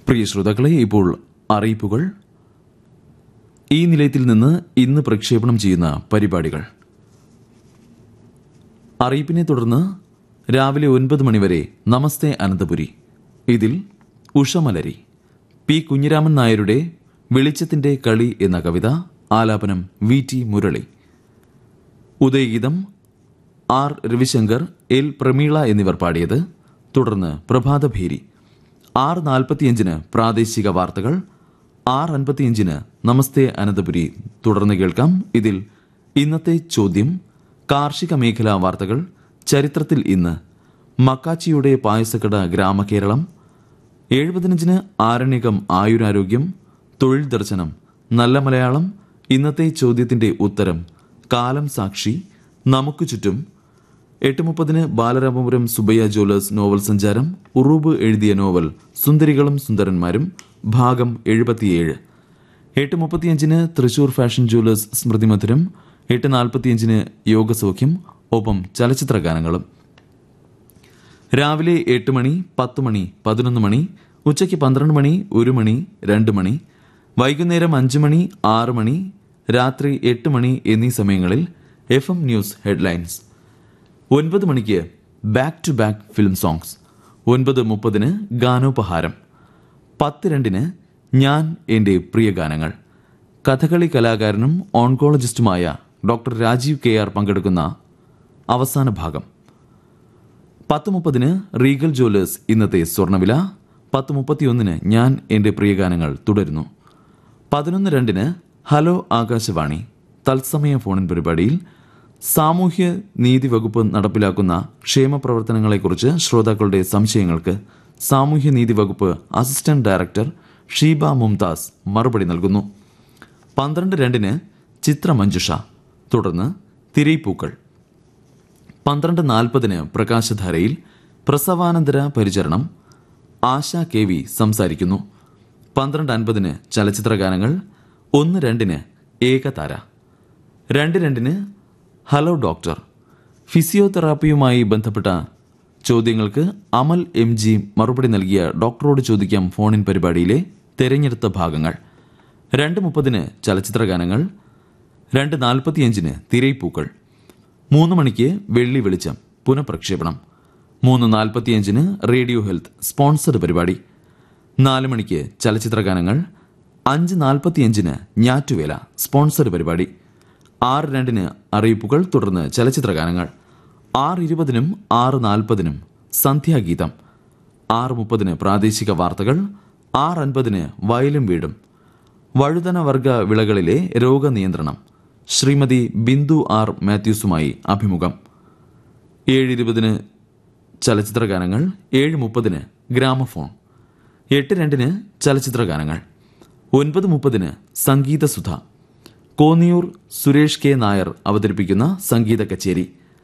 പ്രിയ ശ്രോതാക്കളെ ഇപ്പോൾ അറിയിപ്പുകൾ ഈ നിലയത്തിൽ നിന്ന് ഇന്ന് പ്രക്ഷേപണം ചെയ്യുന്ന പരിപാടികൾ അറിയിപ്പിനെ തുടർന്ന് രാവിലെ ഒൻപത് മണിവരെ നമസ്തേ അനന്തപുരി ഇതിൽ ഉഷമലരി പി കുഞ്ഞിരാമൻ നായരുടെ വെളിച്ചത്തിന്റെ കളി എന്ന കവിത ആലാപനം വി ടി മുരളി ഉദയഗീതം ആർ രവിശങ്കർ എൽ പ്രമീള എന്നിവർ പാടിയത് തുടർന്ന് പ്രഭാതഭേരി ആറ് നാൽപ്പത്തിയഞ്ചിന് പ്രാദേശിക വാർത്തകൾ ആറ് അൻപത്തിയഞ്ചിന് നമസ്തേ അനന്തപുരി തുടർന്ന് കേൾക്കാം ഇതിൽ ഇന്നത്തെ ചോദ്യം കാർഷിക മേഖലാ വാർത്തകൾ ചരിത്രത്തിൽ ഇന്ന് മക്കാച്ചിയുടെ പായസക്കട ഗ്രാമകേരളം എഴുപതിനഞ്ചിന് ആരണ്യകം ആയുരാരോഗ്യം തൊഴിൽ ദർശനം നല്ല മലയാളം ഇന്നത്തെ ചോദ്യത്തിന്റെ ഉത്തരം കാലം സാക്ഷി നമുക്ക് ചുറ്റും എട്ട് മുപ്പതിന് ബാലരാമപുരം സുബയ്യ ജ്വല്ലേഴ്സ് നോവൽ സഞ്ചാരം ഉറൂബ് എഴുതിയ നോവൽ സുന്ദരികളും സുന്ദരന്മാരും ഭാഗം എഴുപത്തിയേഴ് എട്ട് മുപ്പത്തിയഞ്ചിന് തൃശൂർ ഫാഷൻ ജ്വല്ലേഴ്സ് സ്മൃതി മധുരം എട്ട് നാൽപ്പത്തിയഞ്ചിന് യോഗസൗഖ്യം ഒപ്പം ചലച്ചിത്ര ഗാനങ്ങളും രാവിലെ എട്ട് മണി പത്ത് മണി പതിനൊന്ന് മണി ഉച്ചയ്ക്ക് പന്ത്രണ്ട് മണി ഒരു മണി രണ്ട് മണി വൈകുന്നേരം അഞ്ച് മണി ആറ് മണി രാത്രി എട്ട് മണി എന്നീ സമയങ്ങളിൽ എഫ് എം ന്യൂസ് ഹെഡ്ലൈൻസ് ഒൻപത് മണിക്ക് back to back film songs ഒൻപത് മുപ്പതിന് ഗാനോപഹാരം പത്ത് രണ്ടിന് ഞാൻ എൻ്റെ പ്രിയ ഗാനങ്ങൾ കഥകളി കലാകാരനും ഓൺകോളജിസ്റ്റുമായ ഡോക്ടർ രാജീവ് കെ ആർ പങ്കെടുക്കുന്ന അവസാന ഭാഗം പത്ത് മുപ്പതിന് റീഗൽ ജ്വല്ലേഴ്സ് ഇന്നത്തെ സ്വർണ്ണവില പത്ത് മുപ്പത്തിയൊന്നിന് ഞാൻ എൻ്റെ പ്രിയഗാനങ്ങൾ തുടരുന്നു പതിനൊന്ന് രണ്ടിന് ഹലോ ആകാശവാണി തത്സമയ ഫോണിൻ പരിപാടിയിൽ സാമൂഹ്യ നീതി വകുപ്പ് നടപ്പിലാക്കുന്ന ക്ഷേമ പ്രവർത്തനങ്ങളെക്കുറിച്ച് ശ്രോതാക്കളുടെ സംശയങ്ങൾക്ക് സാമൂഹ്യ നീതി വകുപ്പ് അസിസ്റ്റന്റ് ഡയറക്ടർ ഷീബ മുംതാസ് മറുപടി നൽകുന്നു പന്ത്രണ്ട് രണ്ടിന് ചിത്രമഞ്ജുഷ തുടർന്ന് തിരൈപ്പൂക്കൾ പന്ത്രണ്ട് നാൽപ്പതിന് പ്രകാശധാരയിൽ പ്രസവാനന്തര പരിചരണം ആശ കെ വി സംസാരിക്കുന്നു പന്ത്രണ്ട് അൻപതിന് ചലച്ചിത്ര ഗാനങ്ങൾ ഒന്ന് രണ്ടിന് ഏകതാര രണ്ട് രണ്ടിന് ഹലോ ഡോക്ടർ ഫിസിയോതെറാപ്പിയുമായി ബന്ധപ്പെട്ട ചോദ്യങ്ങൾക്ക് അമൽ എം ജി മറുപടി നൽകിയ ഡോക്ടറോട് ചോദിക്കാം ഫോണിൻ പരിപാടിയിലെ തെരഞ്ഞെടുത്ത ഭാഗങ്ങൾ രണ്ട് മുപ്പതിന് ചലച്ചിത്ര ഗാനങ്ങൾ രണ്ട് നാൽപ്പത്തിയഞ്ചിന് തിരൈപ്പൂക്കൾ മൂന്ന് മണിക്ക് വെള്ളി വെളിച്ചം പുനഃപ്രക്ഷേപണം മൂന്ന് നാൽപ്പത്തിയഞ്ചിന് റേഡിയോ ഹെൽത്ത് സ്പോൺസർഡ് പരിപാടി നാല് മണിക്ക് ചലച്ചിത്ര ഗാനങ്ങൾ അഞ്ച് നാൽപ്പത്തിയഞ്ചിന് ഞാറ്റുവേല സ്പോൺസർഡ് പരിപാടി ആറ് രണ്ടിന് അറിയിപ്പുകൾ തുടർന്ന് ചലച്ചിത്ര ഗാനങ്ങൾ ആറ് ഇരുപതിനും ആറ് നാൽപ്പതിനും സന്ധ്യാഗീതം ആറ് മുപ്പതിന് പ്രാദേശിക വാർത്തകൾ ആറ് അൻപതിന് വയലും വീടും വഴുതന വർഗ വിളകളിലെ രോഗനിയന്ത്രണം ശ്രീമതി ബിന്ദു ആർ മാത്യൂസുമായി അഭിമുഖം ഏഴ് ഇരുപതിന് ചലച്ചിത്ര ഗാനങ്ങൾ ഏഴ് മുപ്പതിന് ഗ്രാമഫോൺ എട്ട് രണ്ടിന് ചലച്ചിത്ര ഗാനങ്ങൾ ഒൻപത് മുപ്പതിന് സംഗീതസുധ കോന്നിയൂർ സുരേഷ് കെ നായർ അവതരിപ്പിക്കുന്ന സംഗീത കച്ചേരി